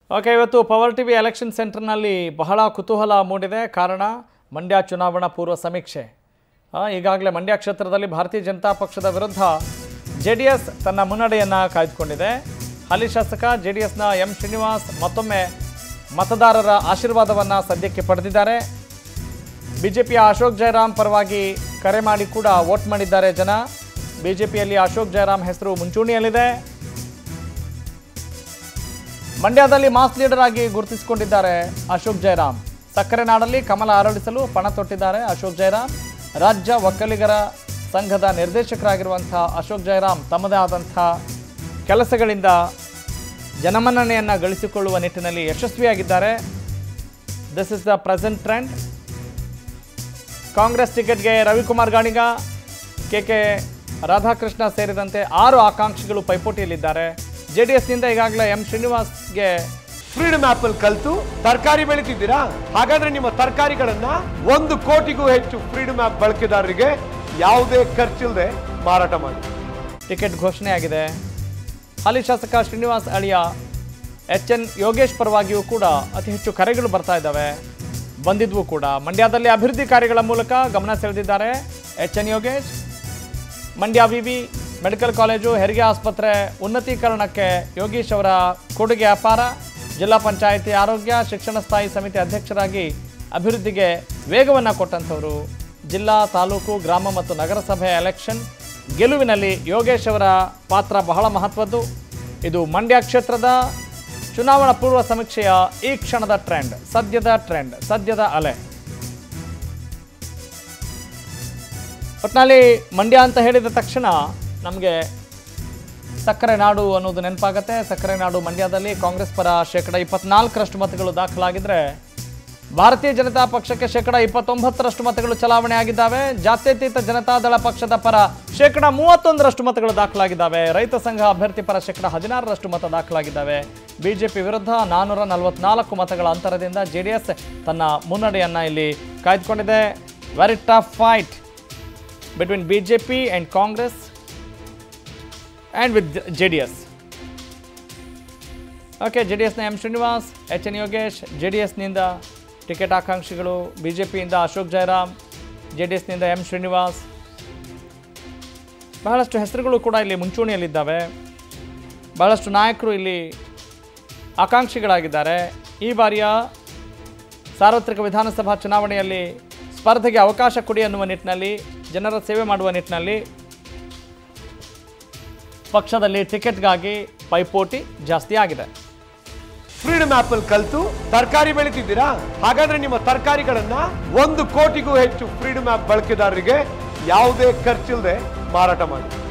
Okay ಇವತ್ತು power TV election ಸೆಂಟರ್ನಲ್ಲಿ ಬಹಳ ಕುತೂಹಲ ಮೂಡಿದೆ ಕಾರಣ ಮಂಡ್ಯ ಚುನಾವಣಾ ಪೂರ್ವ ಸಮೀಕ್ಷೆ ಆ, ಈಗಾಗಲೇ ಮಂಡ್ಯ ಕ್ಷೇತ್ರದಲ್ಲಿ ಭಾರತೀಯ ಜನತಾ ಪಕ್ಷದ ವಿರುದ್ಧ ಜೆ ಡಿ ಎಸ್ ತನ್ನ ಮುನ್ನಡೆಯನ್ನು ಕಾಯ್ದುಕೊಂಡಿದೆ ಹಾಲಿ ಶಾಸಕ ಜೆ ಡಿ ಎಸ್ನ ಎಂ ಶ್ರೀನಿವಾಸ್ ಮತ್ತೊಮ್ಮೆ ಮತದಾರರ ಆಶೀರ್ವಾದವನ್ನು ಸದ್ಯಕ್ಕೆ ಪಡೆದಿದ್ದಾರೆ ಬಿಜೆಪಿಯ ಅಶೋಕ್ ಜಯರಾಮ್ ಪರವಾಗಿ ಕರೆ ಮಾಡಿ ಕೂಡ ವೋಟ್ ಮಾಡಿದ್ದಾರೆ ಜನ ಬಿಜೆಪಿಯಲ್ಲಿ ಅಶೋಕ್ ಜಯರಾಮ್ ಹೆಸರು ಮುಂಚೂಣಿಯಲ್ಲಿದೆ ಮಂಡ್ಯದಲ್ಲಿ ಮಾಸ್ ಲೀಡರ್ ಆಗಿ ಗುರುತಿಸಿಕೊಂಡಿದ್ದಾರೆ ಅಶೋಕ್ ಜಯರಾಮ್ ಸಕ್ಕರೆ ನಾಡಲ್ಲಿ ಕಮಲ ಅರಳಿಸಲು ಪಣ ತೊಟ್ಟಿದ್ದಾರೆ ಅಶೋಕ್ ಜಯರಾಮ್ ರಾಜ್ಯ ಒಕ್ಕಲಿಗರ ಸಂಘದ ನಿರ್ದೇಶಕರಾಗಿರುವಂಥ ಅಶೋಕ್ ಜಯರಾಮ್ ತಮ್ಮದೇ ಆದಂಥ ಕೆಲಸಗಳಿಂದ ಜನಮನ್ನಣೆಯನ್ನು ಗಳಿಸಿಕೊಳ್ಳುವ ನಿಟ್ಟಿನಲ್ಲಿ ಯಶಸ್ವಿಯಾಗಿದ್ದಾರೆ this is the present trend Congress ಟಿಕೆಟ್ಗೆ ರವಿಕುಮಾರ್ ಗಾಣಿಗ ಕೆ ಕೆ ರಾಧಾಕೃಷ್ಣ ಸೇರಿದಂತೆ ಆರು ಆಕಾಂಕ್ಷಿಗಳು ಪೈಪೋಟಿಯಲ್ಲಿದ್ದಾರೆ ಜೆ ಡಿ ಎಸ್ನಿಂದ ಈಗಾಗಲೇ ಎಂ ಶ್ರೀನಿವಾಸ್ಗೆ ಫ್ರೀಡಮ್ ಆಪ್ ಅಲ್ಲಿ ಕಲ್ತು ತರಕಾರಿ ಬೆಳಿತಿದ್ದೀರಾ ಹಾಗಾದ್ರೆ ನಿಮ್ಮ ತರಕಾರಿಗಳನ್ನ ಒಂದು ಕೋಟಿಗೂ ಹೆಚ್ಚು ಫ್ರೀಡಮ್ ಆಪ್ ಬಳಕೆದಾರರಿಗೆ ಯಾವುದೇ ಖರ್ಚಿಲ್ಲದೆ ಮಾರಾಟ ಮಾಡಿ ಟಿಕೆಟ್ ಘೋಷಣೆಯಾಗಿದೆ ಹಾಲಿ ಶಾಸಕ ಶ್ರೀನಿವಾಸ್ ಅಳಿಯ ಎಚ್ ಎನ್ ಯೋಗೇಶ್ ಪರವಾಗಿಯೂ ಕೂಡ ಅತಿ ಹೆಚ್ಚು ಕರೆಗಳು ಬರ್ತಾ ಇದ್ದಾವೆ ಬಂದಿದ್ವು ಕೂಡ ಮಂಡ್ಯದಲ್ಲಿ ಅಭಿವೃದ್ಧಿ ಕಾರ್ಯಗಳ ಮೂಲಕ ಗಮನ ಸೆಳೆದಿದ್ದಾರೆ ಎಚ್ ಎನ್ ಯೋಗೇಶ್ ಮಂಡ್ಯ ವಿವಿ ಮೆಡಿಕಲ್ ಕಾಲೇಜು ಹೆರಿಗೆ ಆಸ್ಪತ್ರೆ ಉನ್ನತೀಕರಣಕ್ಕೆ ಯೋಗೀಶ್ ಅವರ ಕೊಡುಗೆ ಅಪಾರ ಜಿಲ್ಲಾ ಪಂಚಾಯಿತಿ ಆರೋಗ್ಯ ಶಿಕ್ಷಣ ಸ್ಥಾಯಿ ಸಮಿತಿ ಅಧ್ಯಕ್ಷರಾಗಿ ಅಭಿವೃದ್ಧಿಗೆ ವೇಗವನ್ನು ಕೊಟ್ಟಂಥವರು ಜಿಲ್ಲಾ ತಾಲೂಕು ಗ್ರಾಮ ಮತ್ತು ನಗರಸಭೆ ಎಲೆಕ್ಷನ್ ಗೆಲುವಿನಲ್ಲಿ ಯೋಗೇಶ್ ಅವರ ಪಾತ್ರ ಬಹಳ ಮಹತ್ವದ್ದು ಇದು ಮಂಡ್ಯ ಕ್ಷೇತ್ರದ ಚುನಾವಣಾ ಪೂರ್ವ ಸಮೀಕ್ಷೆಯ ಈ ಕ್ಷಣದ ಟ್ರೆಂಡ್ ಸದ್ಯದ ಟ್ರೆಂಡ್ ಸದ್ಯದ ಅಲೆ ಒಟ್ಟಿನಲ್ಲಿ ಮಂಡ್ಯ ಅಂತ ಹೇಳಿದ ತಕ್ಷಣ ನಮಗೆ ಸಕ್ಕರೆ ನಾಡು ಅನ್ನೋದು ನೆನಪಾಗತ್ತೆ ಸಕ್ಕರೆ ನಾಡು ಮಂಡ್ಯದಲ್ಲಿ ಕಾಂಗ್ರೆಸ್ ಪರ ಶೇಕಡ ಇಪ್ಪತ್ನಾಲ್ಕರಷ್ಟು ಮತಗಳು ದಾಖಲಾಗಿದ್ರೆ ಭಾರತೀಯ ಜನತಾ ಪಕ್ಷಕ್ಕೆ ಶೇಕಡ ಇಪ್ಪತ್ತೊಂಬತ್ತರಷ್ಟು ಮತಗಳು ಚಲಾವಣೆ ಆಗಿದ್ದಾವೆ ಜಾತ್ಯತೀತ ಜನತಾದಳ ಪಕ್ಷದ ಪರ ಶೇಕಡ ಮೂವತ್ತೊಂದರಷ್ಟು ಮತಗಳು ದಾಖಲಾಗಿದ್ದಾವೆ ರೈತ ಸಂಘ ಅಭ್ಯರ್ಥಿ ಪರ ಶೇಕಡ ಹದಿನಾರರಷ್ಟು ಮತ ದಾಖಲಾಗಿದ್ದಾವೆ ಬಿಜೆಪಿ ವಿರುದ್ಧ ನಾನ್ನೂರ ನಲವತ್ನಾಲ್ಕು ಮತಗಳ ಅಂತರದಿಂದ ಜೆ ಡಿ ಎಸ್ ತನ್ನ ಮುನ್ನಡೆಯನ್ನು ಇಲ್ಲಿ ಕಾಯ್ದುಕೊಂಡಿದೆ very tough fight between BJP and Congress and with JDS. Okay J D ಎಸ್ನ M Srinivas H N Yogesh J D ಎಸ್ನಿಂದ ಟಿಕೆಟ್ ಆಕಾಂಕ್ಷಿಗಳು ಬಿ ಜೆ ಪಿಯಿಂದ ಅಶೋಕ್ ಜಯರಾಮ್ ಜೆ ಡಿ ಎಸ್ನಿಂದ ಎಂ ಶ್ರೀನಿವಾಸ್ ಬಹಳಷ್ಟು ಹೆಸರುಗಳು ಕೂಡ ಇಲ್ಲಿ ಮುಂಚೂಣಿಯಲ್ಲಿದ್ದಾವೆ ಬಹಳಷ್ಟು ನಾಯಕರು ಇಲ್ಲಿ ಆಕಾಂಕ್ಷಿಗಳಾಗಿದ್ದಾರೆ ಈ ಬಾರಿಯ ಸಾರ್ವತ್ರಿಕ ವಿಧಾನಸಭಾ ಚುನಾವಣೆಯಲ್ಲಿ ಸ್ಪರ್ಧೆಗೆ ಅವಕಾಶ ಕೊಡಿ ಅನ್ನುವ ನಿಟ್ಟಿನಲ್ಲಿ ಜನರ ಸೇವೆ ಮಾಡುವ ನಿಟ್ಟಿನಲ್ಲಿ ಪಕ್ಷದಲ್ಲಿ ಟಿಕೆಟ್ಗಾಗಿ ಪೈಪೋಟಿ ಜಾಸ್ತಿ ಆಗಿದೆ ಫ್ರೀಡಮ್ ಆಪ್ ಅಲ್ಲಿ ಕಲ್ತು ತರಕಾರಿ ಬೆಳಿತಿದ್ದೀರಾ ಹಾಗಾದ್ರೆ ನಿಮ್ಮ ತರಕಾರಿಗಳನ್ನ ಒಂದು ಕೋಟಿಗೂ ಹೆಚ್ಚು ಫ್ರೀಡಮ್ ಆಪ್ ಬಳಕೆದಾರರಿಗೆ ಯಾವುದೇ ಖರ್ಚಿಲ್ಲದೆ ಮಾರಾಟ ಮಾಡಿ